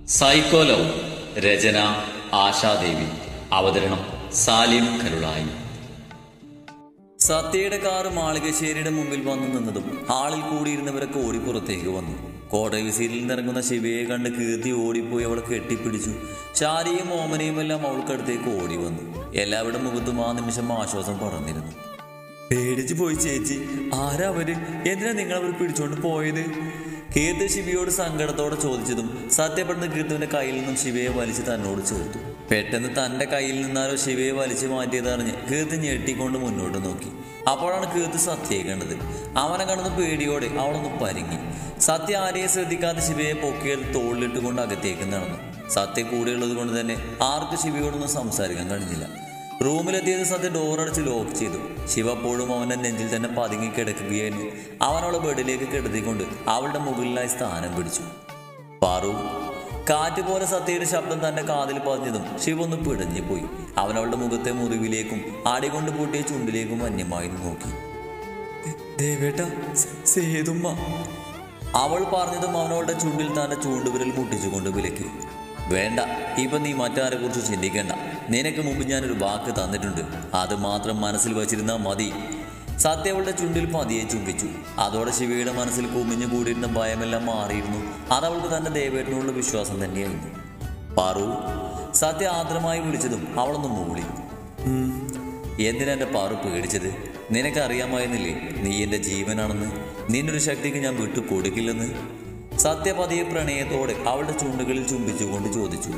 Psycho love രചന ആശാദേവി അവതരണം സാലിം കരുളായി സത്യയുടെ കാറ് മാളികശ്ശേരിയുടെ മുമ്പിൽ വന്നു നിന്നതും ഹാളിൽ കൂടിയിരുന്നവരൊക്കെ ഓടി പുറത്തേക്ക് വന്നു കോടവിസീരിൽ നിന്നിറങ്ങുന്ന ശിവയെ കണ്ട് കീർത്തി ഓടിപ്പോയി അവളെ കെട്ടിപ്പിടിച്ചു ശാരിയും ഓമനയും എല്ലാം അവൾക്കടുത്തേക്ക് ഓടി വന്നു എല്ലാവരുടെ മുഖത്തും ആ നിമിഷം ആശ്വാസം പറഞ്ഞിരുന്നു പേടിച്ചു പോയി ചേച്ചി ആരാ അവര് എന്തിനാ നിങ്ങൾ അവർ പിടിച്ചോണ്ട് പോയത് കീർത്തി ശിവയോട് സങ്കടത്തോടെ ചോദിച്ചതും സത്യപ്പെടുന്ന കീർത്തുവിന്റെ കയ്യിൽ നിന്നും ശിവയെ വലിച്ച് തന്നോട് ചേർത്തു പെട്ടെന്ന് തന്റെ കയ്യിൽ നിന്നാരോ ശിവയെ വലിച്ചു മാറ്റിയതറിഞ്ഞ് കീർത്തി ഞെട്ടിക്കൊണ്ട് മുന്നോട്ട് നോക്കി അപ്പോഴാണ് കീർത്തി സത്യയെ കണ്ടത് അവനെ കണ്ടത് പേടിയോടെ അവളൊന്ന് പരിങ്ങി സത്യ ആരെയും ശ്രദ്ധിക്കാതെ ശിവയെ പൊക്കിയെടുത്ത് തോളിലിട്ടുകൊണ്ട് അകത്തേക്ക് നടന്നു സത്യ കൂടെയുള്ളത് കൊണ്ട് തന്നെ ആർക്കും ശിവയോടൊന്നും സംസാരിക്കാൻ കഴിഞ്ഞില്ല റൂമിലെത്തിയത് സത്യ ഡോറടച്ച് ലോക്ക് ചെയ്തു ശിവ അപ്പോഴും അവന്റെ നെഞ്ചിൽ തന്നെ പതുങ്ങി കിടക്കുകയായിരുന്നു അവനവളെ ബെഡിലേക്ക് കിടത്തിക്കൊണ്ട് അവളുടെ മുകളിലായി സ്ഥാനം പിടിച്ചു പാറു കാറ്റ് പോലെ സത്യയുടെ ശബ്ദം തന്റെ കാതിൽ പതിഞ്ഞതും ശിവ ഒന്ന് പിടഞ്ഞു പോയി അവൻ അവളുടെ മുഖത്തെ മുറിവിലേക്കും ആടികൊണ്ട് പൂട്ടിയ ചുണ്ടിലേക്കും വന്യമായി നോക്കി ദേവേട്ട സേതുമ്മ അവൾ പറഞ്ഞതും അവനവളുടെ ചുണ്ടിൽ തന്റെ ചൂണ്ടുവിരൽ മുട്ടിച്ചുകൊണ്ട് വിലക്കി വേണ്ട ഇപ്പൊ നീ മറ്റാരെ കുറിച്ച് ചിന്തിക്കേണ്ട നിനക്ക് മുമ്പ് ഞാനൊരു വാക്ക് തന്നിട്ടുണ്ട് അത് മാത്രം മനസ്സിൽ വച്ചിരുന്നാൽ മതി സത്യ അവളുടെ ചുണ്ടിൽ പതിയെ ചുംബിച്ചു അതോടെ ശിവയുടെ മനസ്സിൽ കുമിഞ്ഞു കൂടിയിരുന്ന ഭയമെല്ലാം മാറിയിരുന്നു അതവൾക്ക് തന്റെ ദേവേട്ടനുള്ള വിശ്വാസം തന്നെയായിരുന്നു പാറു സത്യ ആദ്രമായി വിളിച്ചതും അവളൊന്ന് മൂളി "ഉം, എന്തിനാ എൻ്റെ പാറു പേടിച്ചത് നിനക്കറിയാമായിരുന്നില്ലേ നീ എൻ്റെ ജീവനാണെന്ന് നിന്നൊരു ശക്തിക്ക് ഞാൻ വിട്ടു കൊടുക്കില്ലെന്ന് സത്യപതിയെ പ്രണയത്തോടെ അവളുടെ ചുണ്ടുകളിൽ ചുംബിച്ചുകൊണ്ട് ചോദിച്ചു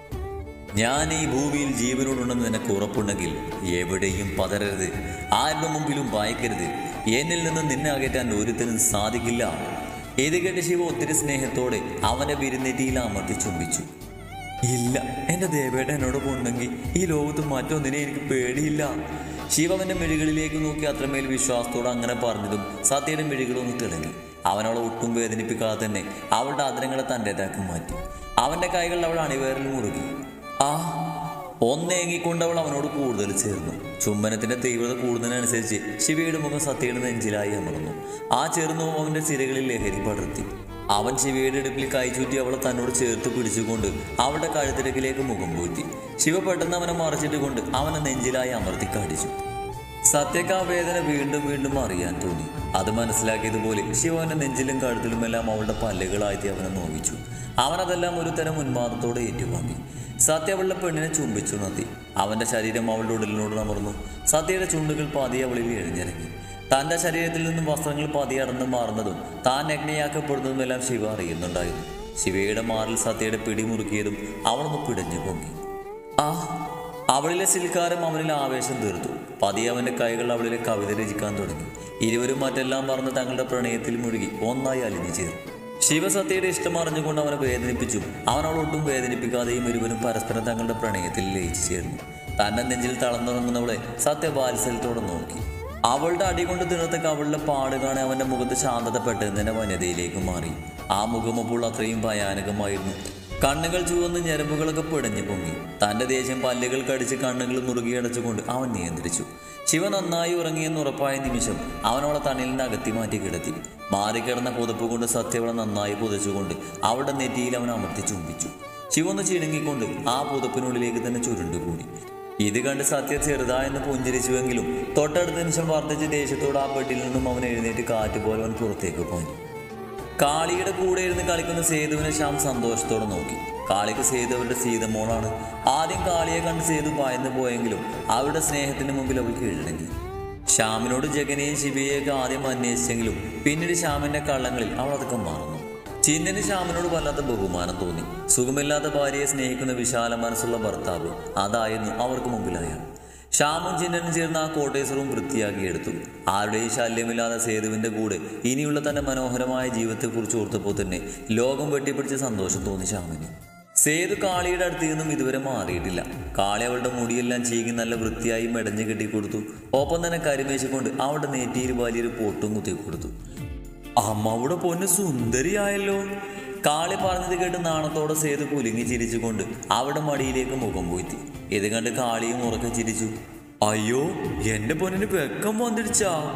ഞാൻ ഈ ഭൂമിയിൽ ജീവനോടുണ്ടെന്ന് നിനക്ക് ഉറപ്പുണ്ടെങ്കിൽ എവിടെയും പതരരുത് ആരുടെ മുമ്പിലും ഭയക്കരുത് എന്നിൽ നിന്ന് നിന്നെ അകറ്റാൻ ഒരുത്തരും സാധിക്കില്ല ഇത് കേട്ട് ശിവ ഒത്തിരി സ്നേഹത്തോടെ അവന്റെ വിരുന്നെറ്റിയിൽ അമർത്തി ചുംബിച്ചു ഇല്ല എന്റെ ദേവേട്ട എന്നോട് പോണ്ടെങ്കിൽ ഈ ലോകത്ത് മറ്റൊന്നിനെ എനിക്ക് പേടിയില്ല ശിവവന്റെ മിഴികളിലേക്ക് നോക്കി അത്രമേൽ വിശ്വാസത്തോടെ അങ്ങനെ പറഞ്ഞതും സത്യയുടെ മിഴികളൊന്ന് തിളങ്ങി അവനവളെ ഒട്ടും വേദനിപ്പിക്കാതെ തന്നെ അവളുടെ ആദരങ്ങളെ തൻ്റെതാക്കി മാറ്റി അവന്റെ കൈകൾ അവൾ അണിവേറിൽ മുറുകി ആ ഒന്നേങ്ങിക്കൊണ്ട് അവൾ അവനോട് കൂടുതൽ ചേർന്നു ചുംബനത്തിന്റെ തീവ്രത കൂടുന്നതിനനുസരിച്ച് ശിവയുടെ മുഖം സത്യയുടെ നെഞ്ചിലായി അമർന്നു ആ ചെറുനോവ് അവന്റെ സിരകളിൽ ലഹരി പടർത്തി അവൻ ശിവയുടെ ഇടുപ്പിൽ കൈചൂറ്റി അവളെ തന്നോട് ചേർത്ത് പിടിച്ചുകൊണ്ട് അവളുടെ കഴുത്തിരക്കിലേക്ക് മുഖം പൂറ്റി ശിവ പെട്ടെന്ന് അവനെ മറച്ചിട്ട് കൊണ്ട് അവനെ നെഞ്ചിലായി അമർത്തി കടിച്ചു സത്യക്ക് ആ വേദന വീണ്ടും വീണ്ടും അറിയാൻ തോന്നി അത് മനസ്സിലാക്കിയതുപോലെ ശിവന്റെ നെഞ്ചിലും കഴുത്തിലുമെല്ലാം അവളുടെ പല്ലുകളായി അവനെ നോവിച്ചു അവനതെല്ലാം ഒരു തരം ഉന്മാദത്തോടെ ഏറ്റുവാങ്ങി സത്യ അവളുടെ പെണ്ണിനെ ചുംബിച്ചുണർത്തി അവന്റെ ശരീരം അവളുടെ ഉടലിനോട് അമർന്നു സത്യയുടെ ചുണ്ടുകൾ പതിയെ അവളിൽ എഴിഞ്ഞിറങ്ങി തന്റെ ശരീരത്തിൽ നിന്നും വസ്ത്രങ്ങൾ പതിയടന്ന് മാറുന്നതും താൻ നഗ്നയാക്കപ്പെടുന്നതുമെല്ലാം ശിവ അറിയുന്നുണ്ടായിരുന്നു ശിവയുടെ മാറിൽ സത്യയുടെ പിടി മുറുക്കിയതും അവളൊന്ന് പിടഞ്ഞു പൊങ്ങി ആ അവളിലെ സിൽക്കാരം അവനിൽ ആവേശം തീർത്തു പതിയെ അവന്റെ കൈകൾ അവളിലെ കവിത രചിക്കാൻ തുടങ്ങി ഇരുവരും മറ്റെല്ലാം പറഞ്ഞ് തങ്ങളുടെ പ്രണയത്തിൽ മുഴുകി ഒന്നായി അലിഞ്ഞു ചേർന്നു ശിവസത്യയുടെ ഇഷ്ടം അറിഞ്ഞുകൊണ്ട് അവനെ വേദനിപ്പിച്ചു അവൻ അവളൊട്ടും വേദനിപ്പിക്കാതെയും ഇരുവരും പരസ്പരം തങ്ങളുടെ പ്രണയത്തിൽ ലയിച്ചു ചേർന്നു തന്റെ നെഞ്ചിൽ തളർന്നുറങ്ങുന്നവളെ സത്യ വാത്സല്യത്തോടെ നോക്കി അവളുടെ അടി കൊണ്ട് തീർത്തേക്ക് അവളുടെ പാട് കാണാൻ അവന്റെ മുഖത്ത് ശാന്തത പെട്ടെന്ന് വന്യതയിലേക്ക് മാറി ആ മുഖം അപ്പോൾ അത്രയും ഭയാനകമായിരുന്നു കണ്ണുകൾ ചുവന്ന് ഞരമ്പുകളൊക്കെ പിടഞ്ഞു പൊങ്ങി തന്റെ ദേഷ്യം പല്ലുകൾ കടിച്ച് കണ്ണുകൾ മുറുകി അടച്ചുകൊണ്ട് അവൻ നിയന്ത്രിച്ചു ശിവ നന്നായി ഉറങ്ങിയെന്ന് ഉറപ്പായ നിമിഷം അവനവളെ തണ്ണിൽ നിന്ന് അകത്തി മാറ്റി കിടത്തി മാറിക്കിടന്ന പുതപ്പ് കൊണ്ട് സത്യവളെ നന്നായി പുതച്ചുകൊണ്ട് അവളുടെ നെറ്റിയിൽ അവൻ അമർത്തി ചുംബിച്ചു ശിവ ഒന്ന് ചിണുങ്ങിക്കൊണ്ട് ആ പുതപ്പിനുള്ളിലേക്ക് തന്നെ ചുരുണ്ടുകൂടി ഇത് കണ്ട് സത്യ ചെറുതായെന്ന് പുഞ്ചിരിച്ചുവെങ്കിലും തൊട്ടടുത്ത നിമിഷം വർദ്ധിച്ച ദേഷ്യത്തോട് ആ ബെഡിൽ നിന്നും അവൻ എഴുന്നേറ്റ് കാറ്റ് പോലെ അവൻ പുറത്തേക്ക് പോയി കാളിയുടെ കൂടെ ഇരുന്ന് കളിക്കുന്ന സേതുവിനെ ശ്യാം സന്തോഷത്തോടെ നോക്കി കാളിക്ക് സേതു അവരുടെ സീതമോളാണ് ആദ്യം കാളിയെ കണ്ട് സേതു പായന്നു പോയെങ്കിലും അവരുടെ സ്നേഹത്തിന് മുമ്പിൽ അവൾ കീഴടങ്ങി ശ്യാമിനോട് ജഗനെയും ശിവയെയൊക്കെ ആദ്യം അന്വേഷിച്ചെങ്കിലും പിന്നീട് ശ്യാമിന്റെ കള്ളങ്ങളിൽ അവൾ അതൊക്കെ മറന്നു ചിന്നന് ശ്യാമിനോട് വല്ലാത്ത ബഹുമാനം തോന്നി സുഖമില്ലാത്ത ഭാര്യയെ സ്നേഹിക്കുന്ന വിശാല മനസ്സുള്ള ഭർത്താവ് അതായിരുന്നു അവർക്ക് മുമ്പിലായ ശ്യാമും ചിന്നനും ചേർന്ന് ആ കോട്ടേഴ്സ് റൂം വൃത്തിയാക്കിയെടുത്തു ആരുടെയും ശല്യമില്ലാതെ സേതുവിന്റെ കൂടെ ഇനിയുള്ള തന്റെ മനോഹരമായ ജീവിതത്തെക്കുറിച്ച് ഓർത്തപ്പോൾ തന്നെ ലോകം വെട്ടിപ്പിടിച്ച സന്തോഷം തോന്നി ശ്യാമിന് സേതു കാളിയുടെ അടുത്ത് നിന്നും ഇതുവരെ മാറിയിട്ടില്ല കാളി അവളുടെ മുടിയെല്ലാം ചീകി നല്ല വൃത്തിയായി മെടഞ്ഞു കെട്ടിക്കൊടുത്തു ഒപ്പം തന്നെ കരിമേശിക്കൊണ്ട് അവളുടെ നെറ്റിയിൽ വലിയൊരു പൊട്ടും കുത്തി കൊടുത്തു അമ്മയുടെ പൊന്ന് സുന്ദരിയായല്ലോ കാളി പറഞ്ഞത് കേട്ട് നാണത്തോടെ സേതു കുലുങ്ങി ചിരിച്ചുകൊണ്ട് അവിടെ മടിയിലേക്ക് മുഖം പോയിത്തി ഇത് കണ്ട് കാളിയും ഉറക്കെ ചിരിച്ചു അയ്യോ എന്റെ പൊന്നിന് വെക്കം വന്നിടിച്ചാ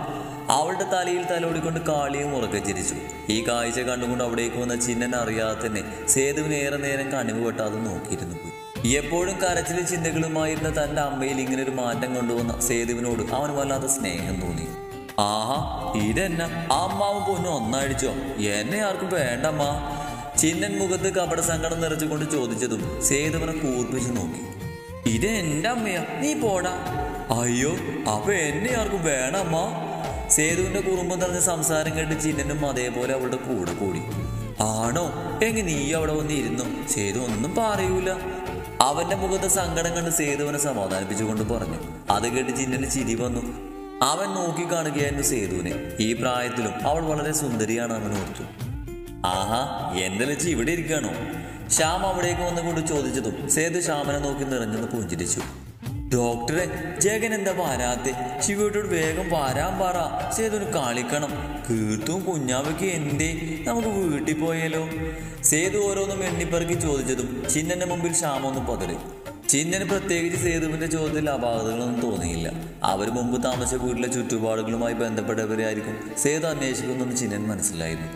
അവളുടെ തലയിൽ തലോടിക്കൊണ്ട് കാളിയും ഉറക്കെ ചിരിച്ചു ഈ കാഴ്ച കണ്ടുകൊണ്ട് അവിടേക്ക് വന്ന ചിന്നൻ അറിയാതെ തന്നെ സേതുവിന് ഏറെ നേരം കണിവ് വെട്ടാതെ നോക്കിയിരുന്നു പോയി എപ്പോഴും കരച്ചിലും ചിന്തകളുമായിരുന്ന തന്റെ അമ്മയിൽ ഇങ്ങനെ ഒരു മാറ്റം കൊണ്ടുവന്ന സേതുവിനോട് അവന് വല്ലാത്ത സ്നേഹം തോന്നി ആഹാ ഇതെന്നാ ആ അമ്മാവും പൊന്നും ഒന്നഴിച്ചോ എന്നെ ആർക്കും വേണ്ടമ്മ ചിന്നൻ മുഖത്ത് കപട സങ്കടം നിറച്ചുകൊണ്ട് ചോദിച്ചതും സേതുവിനെ കൂർപ്പിച്ചു നോക്കി ഇത് എന്റെ അമ്മയാ നീ പോടാ അയ്യോ അപ്പൊ എന്നെ ആർക്കും വേണമ്മ സേതുവിന്റെ കുറുമ്പം നിറഞ്ഞ സംസാരം കേട്ട് ചിന്നനും അതേപോലെ അവളുടെ കൂടെ കൂടി ആണോ എങ്കി നീ അവിടെ വന്നിരുന്നു സേതു ഒന്നും പറയൂല അവന്റെ മുഖത്തെ സങ്കടം കണ്ട് സേതുവിനെ സമാധാനിപ്പിച്ചുകൊണ്ട് പറഞ്ഞു അത് കേട്ട് ചിന്നന് ചിരി വന്നു അവൻ നോക്കി കാണുകയായിരുന്നു സേതുവിനെ ഈ പ്രായത്തിലും അവൾ വളരെ സുന്ദരിയാണ് അവൻ ഓർത്തു ആഹാ എന്റെ ലച്ചി ഇവിടെ ഇരിക്കാണോ ശ്യാം അവിടേക്ക് വന്നുകൊണ്ട് ചോദിച്ചതും സേതു ശ്യാമനെ നോക്കി നിറഞ്ഞെന്ന് പുഞ്ചിരിച്ചു ഡോക്ടറെ ജഗൻ എന്താ വരാത്തെ ശിവയോട് വേഗം വരാൻ പറ സേതുവിന് കളിക്കണം കീർത്തും കുഞ്ഞാവയ്ക്ക് എന്തേ നമുക്ക് വീട്ടിൽ പോയാലോ സേതു ഓരോന്നും എണ്ണിപ്പറക്കി ചോദിച്ചതും ചിന്നന്റെ മുമ്പിൽ ശ്യാമൊന്ന് പതറി ചിന്നന് പ്രത്യേകിച്ച് സേതുവിന്റെ ചോദ്യത്തിൽ അപാകതകളൊന്നും തോന്നിയില്ല അവർ മുമ്പ് താമസിച്ച വീട്ടിലെ ചുറ്റുപാടുകളുമായി ബന്ധപ്പെട്ടവരായിരിക്കും സേതു അന്വേഷിക്കുന്നെന്ന് ചിന്നൻ മനസ്സിലായിരുന്നു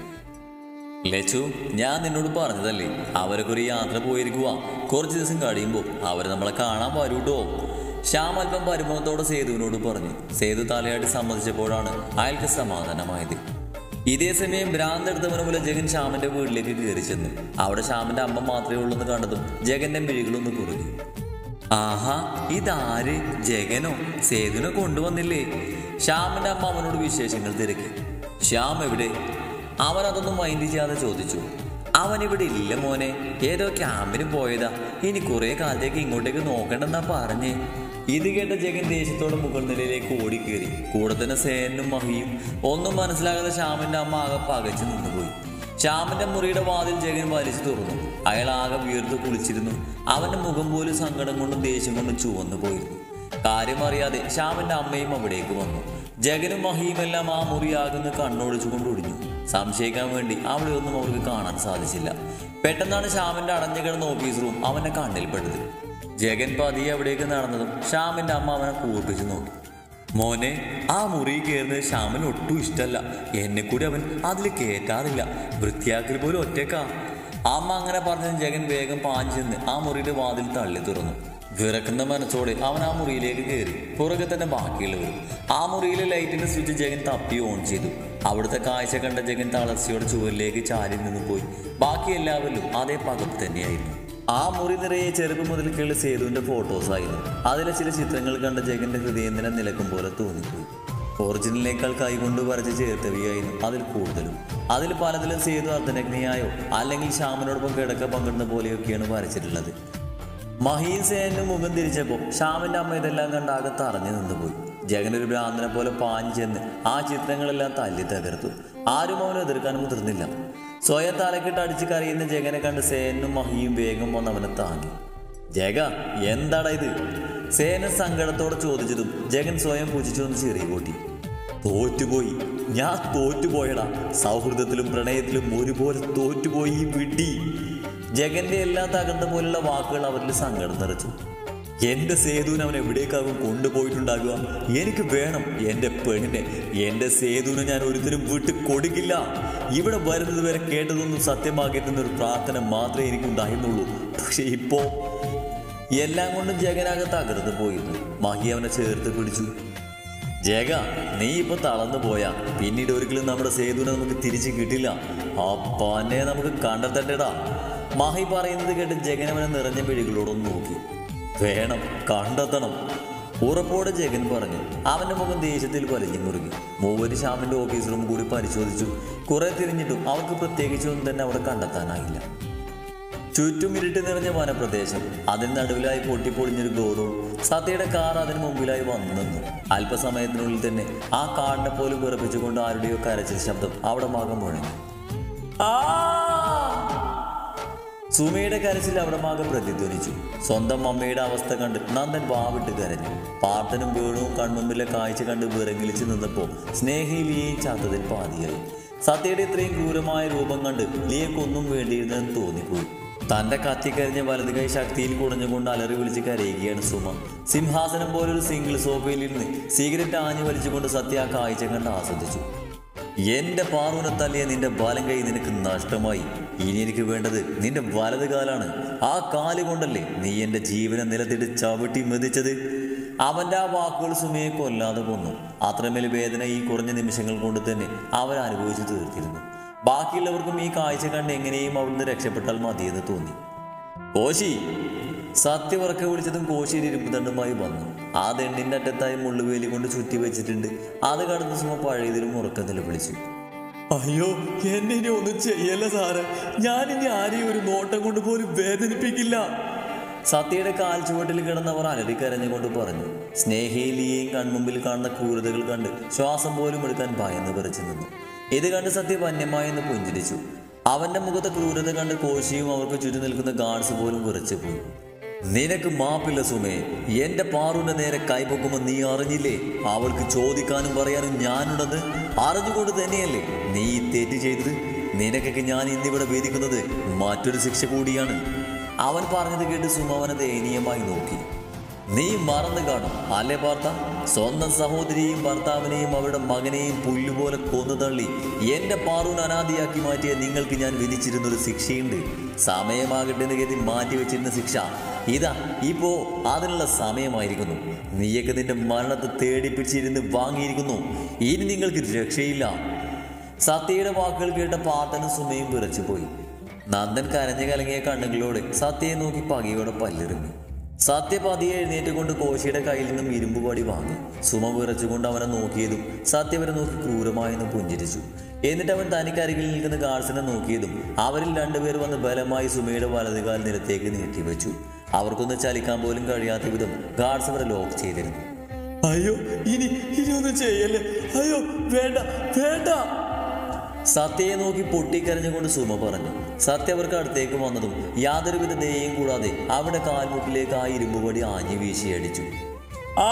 ലച്ചു ഞാൻ നിന്നോട് പറഞ്ഞതല്ലേ അവരൊക്കെ ഒരു യാത്ര പോയിരിക്കുവാ കുറച്ച് ദിവസം കഴിയുമ്പോൾ അവർ നമ്മളെ കാണാൻ വരൂട്ടോ ശ്യാം അല്പം പരിമളത്തോടെ സേതുവിനോട് പറഞ്ഞു സേതു തലയാട്ടി സമ്മതിച്ചപ്പോഴാണ് അയാൾക്ക് സമാധാനമായത് ഇതേ സമയം ഭ്രാന്തെടുത്തവന് പോലെ ജഗൻ ശ്യാമിന്റെ വീട്ടിലേക്ക് കയറി ചെന്നു അവിടെ ശ്യാമിന്റെ അമ്മ മാത്രമേ ഉള്ളൂ എന്ന് കണ്ടതും ജഗന്റെ മിഴികളൊന്ന് കുറുകി ആഹാ ഇതാര് ജഗനോ സേതുവിനെ കൊണ്ടുവന്നില്ലേ ശ്യാമിന്റെ അമ്മ അവനോട് വിശേഷങ്ങൾ തിരക്കി ശ്യാം എവിടെ അവൻ അതൊന്നും മൈൻഡ് ചെയ്യാതെ ചോദിച്ചു അവൻ ഇവിടെ ഇല്ല മോനെ ഏതോ ക്യാമ്പിന് പോയതാ ഇനി കുറെ കാലത്തേക്ക് ഇങ്ങോട്ടേക്ക് നോക്കണ്ടെന്നാ പറഞ്ഞേ ഇത് കേട്ട ജഗൻ ദേശത്തോടെ മുകൾ നിലയിലേക്ക് ഓടിക്കേറി കൂടെ തന്നെ സേനും മഹിയും ഒന്നും മനസ്സിലാകാതെ ശ്യാമിന്റെ അമ്മ ആകെ പകച്ചു നിന്നുപോയി ശ്യാമിന്റെ മുറിയുടെ വാതിൽ ജഗൻ വലിച്ചു തുറന്നു അയാൾ ആകെ വീർത്ത് കുളിച്ചിരുന്നു അവന്റെ മുഖം പോലും സങ്കടം കൊണ്ടും ദേഷ്യം കൊണ്ടും ചുവന്നു പോയിരുന്നു കാര്യം അറിയാതെ ശ്യാമിന്റെ അമ്മയും അവിടേക്ക് വന്നു ജഗനും മഹിയുമെല്ലാം ആ മുറിയാകുന്ന കണ്ണോടിച്ചുകൊണ്ട് ഒടിഞ്ഞു സംശയിക്കാൻ വേണ്ടി അവിടെ ഒന്നും അവർക്ക് കാണാൻ സാധിച്ചില്ല പെട്ടെന്നാണ് ശ്യാമിന്റെ അടഞ്ഞു കിടന്ന ഓഫീസ് റൂം അവന്റെ കണ്ണിൽപ്പെട്ടത് ജഗൻ പതിയെ അവിടേക്ക് നടന്നതും ശ്യാമിന്റെ അമ്മ അവനെ കൂർപ്പിച്ചു നോക്കി മോനെ ആ മുറി കയറുന്നത് ശ്യാമിന് ഒട്ടും ഇഷ്ടമല്ല എന്നെ കൂടി അവൻ അതിൽ കയറ്റാറില്ല വൃത്തിയാക്കൽ പോലും ഒറ്റക്കാ അമ്മ അങ്ങനെ പറഞ്ഞതും ജഗൻ വേഗം പാഞ്ഞു ചെന്ന് ആ മുറിയുടെ വാതിൽ തള്ളി തുറന്നു വിറക്കുന്ന മനസ്സോടെ അവൻ ആ മുറിയിലേക്ക് കയറി പുറകെ തന്നെ ബാക്കിയുള്ളവരും ആ മുറിയിലെ ലൈറ്റിന്റെ സ്വിച്ച് ജഗൻ തപ്പി ഓൺ ചെയ്തു അവിടുത്തെ കാഴ്ച കണ്ട ജഗൻ തളർച്ചയോടെ ചുവരിലേക്ക് ചാരി നിന്ന് പോയി ബാക്കി എല്ലാവരിലും അതേ പകപ്പ് തന്നെയായിരുന്നു ആ മുറി നിറയെ ചെറുപ്പം മുതൽക്കുള്ള സേതുവിന്റെ ഫോട്ടോസ് ആയിരുന്നു അതിലെ ചില ചിത്രങ്ങൾ കണ്ട ജഗന്റെ ഹൃദയം തന്നെ നിലക്കും പോലെ തോന്നിപ്പോയി ഒറിജിനലിനേക്കാൾ കൈകൊണ്ട് വരച്ച് ചേർത്തവയായിരുന്നു അതിൽ കൂടുതലും അതിൽ പലതിലും സേതു അർദ്ധനഗ്നിയായോ അല്ലെങ്കിൽ ശ്യാമിനോടൊപ്പം കിടക്ക പങ്കിടുന്ന പോലെയൊക്കെയാണ് വരച്ചിട്ടുള്ളത് മഹീൻ സേനു മുഖം തിരിച്ചപ്പോൾ ശ്യാമിന്റെ അമ്മ ഇതെല്ലാം കണ്ട് ആകെ തറഞ്ഞു നിന്നുപോയി ജഗൻ ഒരു ഭ്രാന്തനെ പോലെ പാഞ്ഞു ചെന്ന് ആ ചിത്രങ്ങളെല്ലാം തല്ലി തകർത്തു ആരും അവനെ എതിർക്കാൻ മുതിർന്നില്ല സ്വയം തലക്കിട്ട് അടിച്ച് കരയുന്ന ജഗനെ കണ്ട് സേനും മഹിയും വേഗം വന്ന് അവനെ താങ്ങി ജഗ എന്താടാ ഇത് സേന സങ്കടത്തോടെ ചോദിച്ചതും ജഗൻ സ്വയം പൂജിച്ചു എന്ന് ചെറിയ കൂട്ടി തോറ്റുപോയി ഞാൻ തോറ്റുപോയടാ സൗഹൃദത്തിലും പ്രണയത്തിലും ഒരുപോലെ തോറ്റുപോയി ഈ വിഡി ജഗന്റെ എല്ലാ തകർന്ന പോലുള്ള വാക്കുകൾ അവരിൽ സങ്കടം നിറച്ചു എന്റെ സേതുവിനെ അവൻ എവിടേക്കാകും കൊണ്ടുപോയിട്ടുണ്ടാകുക എനിക്ക് വേണം എന്റെ പെണ്ണിനെ എന്റെ സേതുവിനെ ഞാൻ ഒരിക്കലും വിട്ട് കൊടുക്കില്ല ഇവിടെ വരുന്നത് വരെ കേട്ടതൊന്നും സത്യമാക്കിയിട്ടുന്ന ഒരു പ്രാർത്ഥന മാത്രമേ എനിക്കുണ്ടായിരുന്നുള്ളൂ പക്ഷെ ഇപ്പോ എല്ലാം കൊണ്ടും ജഗനാകെ തകർന്നു പോയിരുന്നു മഹി അവനെ ചേർത്ത് പിടിച്ചു ജഗ നീ ഇപ്പൊ തളർന്നു പോയാ പിന്നീട് ഒരിക്കലും നമ്മുടെ സേതുവിനെ നമുക്ക് തിരിച്ചു കിട്ടില്ല അപ്പാനെ നമുക്ക് കണ്ടെത്തണ്ടേടാ മഹി പറയുന്നത് കേട്ട് ജഗൻ അവനെ നിറഞ്ഞ പിഴികളോടൊന്ന് നോക്കി വേണം കണ്ടെത്തണം ഉറപ്പോടെ ജഗൻ പറഞ്ഞു അവന്റെ മുഖം ദേഷ്യത്തിൽ വലിഞ്ഞു മുറുകി മൂവര് ശ്യാമിന്റെ ഓഫീസ് റൂം കൂടി പരിശോധിച്ചു കുറെ തിരിഞ്ഞിട്ടും അവർക്ക് പ്രത്യേകിച്ചൊന്നും തന്നെ അവിടെ കണ്ടെത്താനായില്ല ചുറ്റും ഇരുട്ട് നിറഞ്ഞ വനപ്രദേശം അതിന് നടുവിലായി പൊട്ടിപ്പൊളിഞ്ഞൊരു ഗോഡോൾ സത്യയുടെ കാർ അതിന് മുമ്പിലായി വന്നു നിന്നു അല്പസമയത്തിനുള്ളിൽ തന്നെ ആ കാടിനെ പോലും വിറപ്പിച്ചുകൊണ്ട് ആരുടെയോ കരച്ചിൽ ശബ്ദം അവിടെ മാകം മുഴങ്ങി ആ! സുമയുടെ കരച്ചിൽ അവിടെ മാകം പ്രതിധ്വനിച്ചു സ്വന്തം അമ്മയുടെ അവസ്ഥ കണ്ട് നന്ദൻ വാവിട്ട് കരഞ്ഞു പാർത്തനും വേണുവും കൺമുമ്പിലെ കാഴ്ച കണ്ട് വിറങ്ങിലിച്ച് നിന്നപ്പോൾ സ്നേഹി ലിയയും ചാത്തതിൽ പാതിയായി സത്യയുടെ ഇത്രയും ക്രൂരമായ രൂപം കണ്ട് ലിയക്കൊന്നും വേണ്ടിയിരുന്നെന്ന് തോന്നിപ്പോയി തന്റെ കത്തിക്കരിഞ്ഞ വലത് കൈ ശക്തിയിൽ കുടഞ്ഞുകൊണ്ട് അലറി വിളിച്ച് കരയുകയാണ് സുമ സിംഹാസനം പോലൊരു സിംഗിൾ സോഫയിൽ ഇരുന്ന് സിഗരറ്റ് ആഞ്ഞു വലിച്ചുകൊണ്ട് സത്യ ആ കാഴ്ച കണ്ട് ആസ്വദിച്ചു എന്റെ പാറുവിനെ തല്ലിയ നിന്റെ ബാലം കൈ നിനക്ക് നഷ്ടമായി ഇനി എനിക്ക് വേണ്ടത് നിന്റെ വലത് കാലാണ് ആ കാല് കൊണ്ടല്ലേ നീ എന്റെ ജീവനെ നിലത്തിട്ട് ചവിട്ടി മെതിച്ചത് അവന്റെ ആ വാക്കുകൾ സുമയെ കൊല്ലാതെ കൊന്നു അത്രമേൽ വേദന ഈ കുറഞ്ഞ നിമിഷങ്ങൾ കൊണ്ട് തന്നെ അവർ അനുഭവിച്ചു തീർത്തിരുന്നു ബാക്കിയുള്ളവർക്കും ഈ കാഴ്ച കണ്ട് എങ്ങനെയും അവിടുന്ന് രക്ഷപ്പെട്ടാൽ മതിയെന്ന് തോന്നി കോശി സത്യവർക്ക വിളിച്ചതും കോശിയിൽ ഇരുമ്പ് ദണ്ടുമായി വന്നു ആ ദണ്ടിന്റെ അറ്റത്തായി മുള്ളുവേലി കൊണ്ട് ചുറ്റി വെച്ചിട്ടുണ്ട് അത് കടന്ന് സുമ പഴയതിലും ഉറക്കത്തിൽ വിളിച്ചു അയ്യോ എന്നെ ഇനി ഒന്നും ചെയ്യല്ല സാറ് ഞാൻ ഇനി ആരെയും ഒരു നോട്ടം കൊണ്ട് പോലും വേദനിപ്പിക്കില്ല സത്യയുടെ കാൽ ചുവട്ടിൽ കിടന്നവർ അലറിക്കരഞ്ഞുകൊണ്ട് പറഞ്ഞു സ്നേഹയിലിയെയും കൺമുമ്പിൽ കാണുന്ന ക്രൂരതകൾ കണ്ട് ശ്വാസം പോലും എടുക്കാൻ ഭയന്ന് വിറച്ചു നിന്നു ഇത് കണ്ട് സത്യ വന്യമായെന്ന് പുഞ്ചിരിച്ചു അവന്റെ മുഖത്തെ ക്രൂരത കണ്ട് കോശിയും അവർക്ക് ചുറ്റും നിൽക്കുന്ന ഗാർഡ്സ് പോലും വിറച്ചു പോയി നിനക്ക് മാപ്പില്ല സുമേ എന്റെ പാറുവിന്റെ നേരെ കൈപൊക്കുമ്പോൾ നീ അറിഞ്ഞില്ലേ അവൾക്ക് ചോദിക്കാനും പറയാനും ഞാനുണ്ടെന്ന് അറിഞ്ഞുകൊണ്ട് തന്നെയല്ലേ നീ ഈ തെറ്റ് ചെയ്തത് നിനക്കൊക്കെ ഞാൻ ഇന്നിവിടെ വേദിക്കുന്നത് മറ്റൊരു ശിക്ഷ കൂടിയാണ് അവൻ പറഞ്ഞത് കേട്ട് സുമ അവനെ ദയനീയമായി നോക്കി നീ മറന്നു കാണും അല്ലേ പാർത്ത സ്വന്തം സഹോദരിയെയും ഭർത്താവിനെയും അവരുടെ മകനെയും പുല്ലുപോലെ കൊന്നു തള്ളി എന്റെ പാറൂൻ അനാദിയാക്കി മാറ്റിയ നിങ്ങൾക്ക് ഞാൻ വിധിച്ചിരുന്നൊരു ശിക്ഷയുണ്ട് സമയമാകട്ടെ എന്ന് കരുതി മാറ്റി വെച്ചിരുന്ന ശിക്ഷ ഇതാ ഇപ്പോ അതിനുള്ള സമയമായിരിക്കുന്നു നീയൊക്കെ നിന്റെ മരണത്തെ തേടിപ്പിടിച്ചിരുന്ന് വാങ്ങിയിരിക്കുന്നു ഇനി നിങ്ങൾക്ക് രക്ഷയില്ല സത്യയുടെ വാക്കുകൾ കേട്ട പാത്തനും സുമയും വിറച്ചുപോയി നന്ദൻ കരഞ്ഞു കലങ്ങിയ കണ്ണുകളോടെ സത്യയെ നോക്കി പകയോടെ പല്ലെറിഞ്ഞു സത്യ പതിയെ എഴുന്നേറ്റ് കൊണ്ട് കോശിയുടെ കയ്യിൽ നിന്നും ഇരുമ്പ് പടി വാങ്ങി സുമ വിറച്ചുകൊണ്ട് അവനെ നോക്കിയതും സത്യ അവരെ നോക്കി ക്രൂരമായെന്ന് പുഞ്ചിരിച്ചു എന്നിട്ട് അവൻ തനിക്കരികിൽ നിൽക്കുന്ന ഗാർഡ്സിനെ നോക്കിയതും അവരിൽ രണ്ടുപേർ വന്ന് ബലമായി സുമയുടെ വലതുകാൽ നിലത്തേക്ക് നീട്ടിവെച്ചു അവർക്കൊന്ന് ചലിക്കാൻ പോലും കഴിയാത്ത വിധം ഗാർഡ്സ് അവരെ ലോക്ക് ചെയ്തിരുന്നു അയ്യോ ഇനി ഇനി ഒന്നും ചെയ്യല്ലേ അയ്യോ വേണ്ട വേണ്ട സത്യയെ നോക്കി പൊട്ടിക്കരഞ്ഞുകൊണ്ട് സുമ പറഞ്ഞു സത്യ അവർക്ക് അടുത്തേക്ക് വന്നതും യാതൊരുവിധ ദയയും കൂടാതെ അവിടെ കാൽമുട്ടിലേക്ക് ആ ഇരുമ്പുപടി ആഞ്ഞു വീശി അടിച്ചു ആ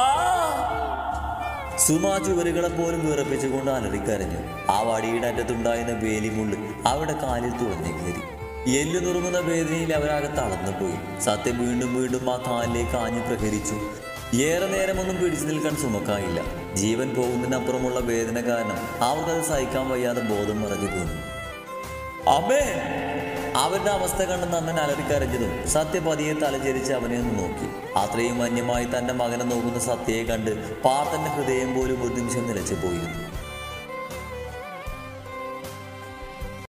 സുമ ആ ചുവരുകളെ പോലും വിറപ്പിച്ചുകൊണ്ട് അലറിക്കരഞ്ഞു ആ വടിയുടെ അറ്റത്തുണ്ടായിരുന്ന വേലിമുള്ള് അവിടെ കാലിൽ തുളഞ്ഞു കയറി എല്ലു നുറുങ്ങുന്ന വേദനയിൽ അവരാകെ തളർന്നു പോയി സത്യം വീണ്ടും വീണ്ടും ആ കാലിലേക്ക് ആഞ്ഞു പ്രഹരിച്ചു ഏറെ നേരമൊന്നും പിടിച്ചു നിൽക്കാൻ സുമക്കായില്ല ജീവൻ പോകുന്നതിനപ്പുറമുള്ള വേദന കാരണം അവർക്കത് സഹിക്കാൻ വയ്യാതെ ബോധം മറഞ്ഞു പോന്നു അമ്മേ അവരുടെ അവസ്ഥ കണ്ട് നന്നൻ അലറിക്കരഞ്ഞതും സത്യ പതിയെ തലചരിച്ച് അവനെ ഒന്ന് നോക്കി അത്രയും വന്യമായി തന്റെ മകനെ നോക്കുന്ന സത്യയെ കണ്ട് പാർത്തന്റെ ഹൃദയം പോലും ഒരു നിമിഷം നിലച്ചു പോയിരുന്നു